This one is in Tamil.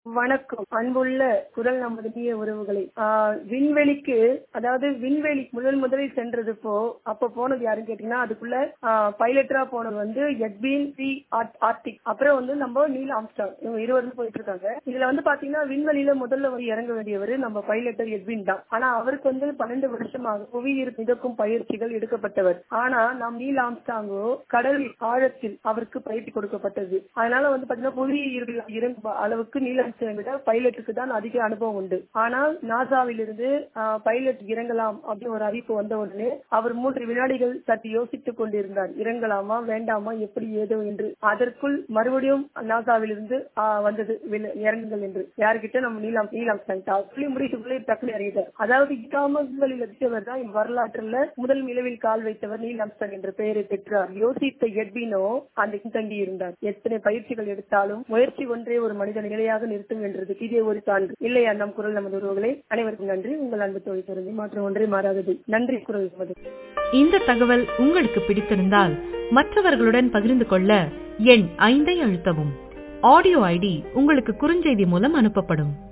வணக்கம் அன்புள்ள குரல் நமது இனிய உறவுகளை ஆஹ் விண்வெளிக்கு அதாவது விண்வெளி முதல் முதலில் சென்றதுப்போ அப்ப போனது யாருன்னு கேட்டீங்கன்னா அதுக்குள்ள பைலட்டரா போனது வந்து எட்வின் சி ஆர்டிக் அப்புறம் வந்து நம்ம நீல் ஆம்ஸ்டார் இவங்க இருவரும் போயிட்டு இருக்காங்க இதுல வந்து பாத்தீங்கன்னா விண்வெளியில முதல்ல வந்து இறங்க வேண்டியவர் நம்ம பைலட்டர் எட்வின் தான் ஆனா அவருக்கு வந்து பன்னெண்டு வருஷமாக புவியீர் மிதக்கும் பயிற்சிகள் எடுக்கப்பட்டவர் ஆனா நம் நீல் ஆம்ஸ்டாங்கோ கடலில் ஆழத்தில் அவருக்கு பயிற்சி கொடுக்கப்பட்டது அதனால வந்து பாத்தீங்கன்னா புவியீர்வில் இறங்கும் அளவுக்கு நீல் ஆம்ஸ்டாங் விட பைலட்டுக்கு தான் அதிக அனுபவம் உண்டு ஆனால் நாசாவில் இருந்து பைலட் இறங்கலாம் அப்படின்னு ஒரு அறிவிப்பு வந்த உடனே அவர் மூன்று வினாடிகள் சற்று யோசித்துக் கொண்டிருந்தார் இறங்கலாமா வேண்டாமா எப்படி ஏதோ என்று அதற்குள் மறுபடியும் நாசாவில் இருந்து வந்தது இறங்குங்கள் என்று யாருக்கிட்ட நம்ம நீலாம் நீலாம் சொல்லி முடிச்சுக்குள்ளே டக்குனு இறங்கிட்டார் அதாவது இக்காம விண்வெளியில் வச்சவர் தான் வரலாற்றுல முதல் நிலவில் கால் வைத்தவர் நீல் ஆம்ஸ்டாங் என்ற பெயரை பெற்றார் யோசித்த எட்வினோ அந்த தங்கி இருந்தார் எத்தனை பயிற்சிகள் எடுத்தாலும் முயற்சி ஒன்றே ஒரு மனிதன் நிலையாக நிறுத்தும் என்றதுக்கு இதே ஒரு சான்று இல்லையா நம் குரல் நமது உறவுகளை அனைவருக்கும் நன்றி உங்கள் அன்பு தோழி பொருந்தி மாற்றம் ஒன்றே மாறாதது நன்றி குரல் நமது இந்த தகவல் உங்களுக்கு பிடித்திருந்தால் மற்றவர்களுடன் பகிர்ந்து கொள்ள எண் ஐந்தை அழுத்தவும் ஆடியோ ஐடி உங்களுக்கு குறுஞ்செய்தி மூலம் அனுப்பப்படும்